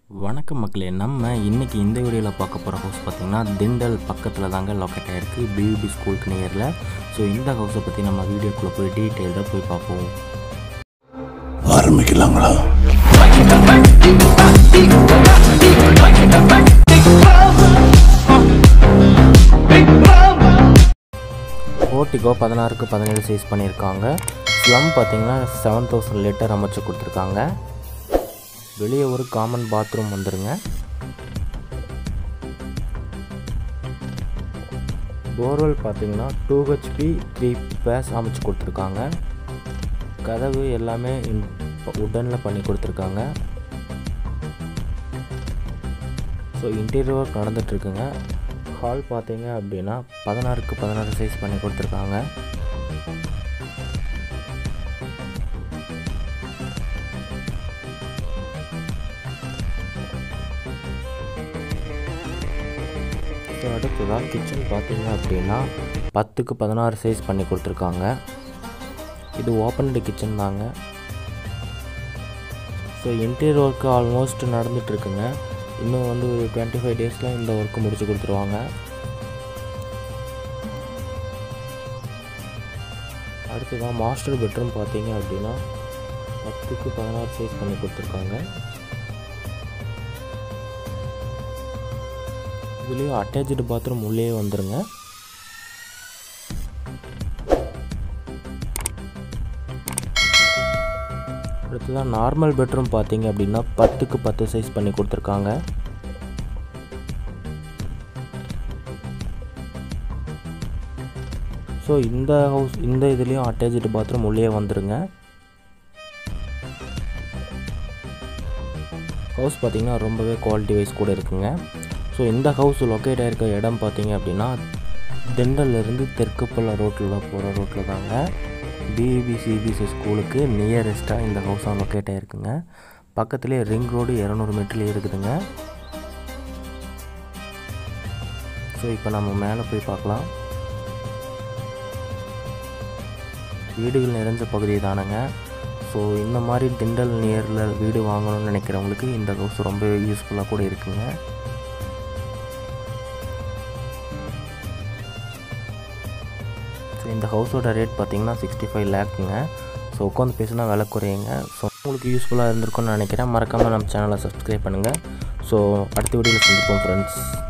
வணக்கம் மக்களே நம்ம இன்றைக்கி இந்த வீடியோவில் பார்க்க போகிற ஹவுஸ் பார்த்திங்கன்னா திண்டல் பக்கத்தில் தாங்க லொக்கேட் ஆகிருக்கு பியூபி ஸ்கூலுக்கு நியரில் ஸோ இந்த ஹவுஸை பற்றி நம்ம வீடியோக்குள்ளே போய் டீட்டெயில்டாக போய் பார்ப்போம் ஆரம்பிக்கலாங்களா ஓட்டிகோ பதினாறுக்கு பதினேழு சைஸ் பண்ணியிருக்காங்க ஸ்லம் பார்த்தீங்கன்னா செவன் தௌசண்ட் லிட்டர் அமைச்சு கொடுத்துருக்காங்க வெளியே ஒரு காமன் பாத்ரூம் வந்துருங்க போர்வெல் பார்த்தீங்கன்னா டூ ஹெச்பி த்ரீ பேஸ் அமைச்சு கொடுத்துருக்காங்க கதவு எல்லாமே உடனில் பண்ணி கொடுத்துருக்காங்க ஸோ இன்டீரியர் ஒர்க் நடந்துகிட்ருக்குங்க ஹால் பார்த்தீங்க அப்படின்னா பதினாறுக்கு பதினாறு சைஸ் பண்ணி கொடுத்துருக்காங்க ஸோ அடுத்ததாக கிச்சன் பார்த்தீங்க அப்படின்னா பத்துக்கு பதினாறு சைஸ் பண்ணி கொடுத்துருக்காங்க இது ஓப்பன்டு கிச்சன் தாங்க ஸோ இன்டீரியர் ஒர்க்கு ஆல்மோஸ்ட் நடந்துகிட்ருக்குங்க இன்னும் வந்து ஒரு டுவெண்ட்டி ஃபைவ் டேஸில் இந்த ஒர்க்கு முடிச்சு கொடுத்துருவாங்க அடுத்ததாக மாஸ்டர் பெட்ரூம் பார்த்தீங்க அப்படின்னா பத்துக்கு பதினாறு சைஸ் பண்ணி கொடுத்துருக்காங்க இதுலேயும் அட்டாச்சு பாத்ரூம் உள்ளே வந்துருங்க அடுத்ததான் நார்மல் பெட்ரூம் பார்த்தீங்க அப்படின்னா பத்துக்கு பத்து சைஸ் பண்ணி கொடுத்துருக்காங்க ஸோ இந்த ஹவுஸ் இந்த இதுலேயும் அட்டாச்சு பாத்ரூம் உள்ளே வந்துருங்க ஹவுஸ் பார்த்திங்கன்னா ரொம்பவே குவாலிட்டி வைஸ் கூட இருக்குங்க ஸோ இந்த ஹவுஸ் லொக்கேட் ஆகிருக்க இடம் பார்த்தீங்க அப்படின்னா திண்டல்லேருந்து தெற்குப்பள்ள ரோட்டில் போகிற ரோட்டில் தாங்க பிஇபி சிபிசி ஸ்கூலுக்கு நியரஸ்ட்டாக இந்த ஹவுஸ் லொக்கேட் ஆகிருக்குங்க பக்கத்துலேயே ரிங் ரோடு இரநூறு மீட்டர்லேயே இருக்குதுங்க ஸோ இப்போ நம்ம மேலே போய் பார்க்கலாம் வீடுகள் நிறைஞ்ச பகுதி தானுங்க ஸோ இந்த மாதிரி திண்டல் நியரில் வீடு வாங்கணும்னு நினைக்கிறவங்களுக்கு இந்த ஹவுஸ் ரொம்ப யூஸ்ஃபுல்லாக கூட இருக்குங்க ஸோ இந்த ஹவுஸோட ரேட் பார்த்தீங்கன்னா சிக்ஸ்டி ஃபைவ் லேக்குங்க ஸோ உட்காந்து பேசினா விலை குறையுங்க ஸோ உங்களுக்கு யூஸ்ஃபுல்லாக இருந்திருக்கும்னு நினைக்கிறேன் மறக்காமல் நம்ம சேனலை சப்ஸ்கிரைப் பண்ணுங்கள் ஸோ அடுத்த வீடியோவில் சந்திப்போம் ஃப்ரெண்ட்ஸ்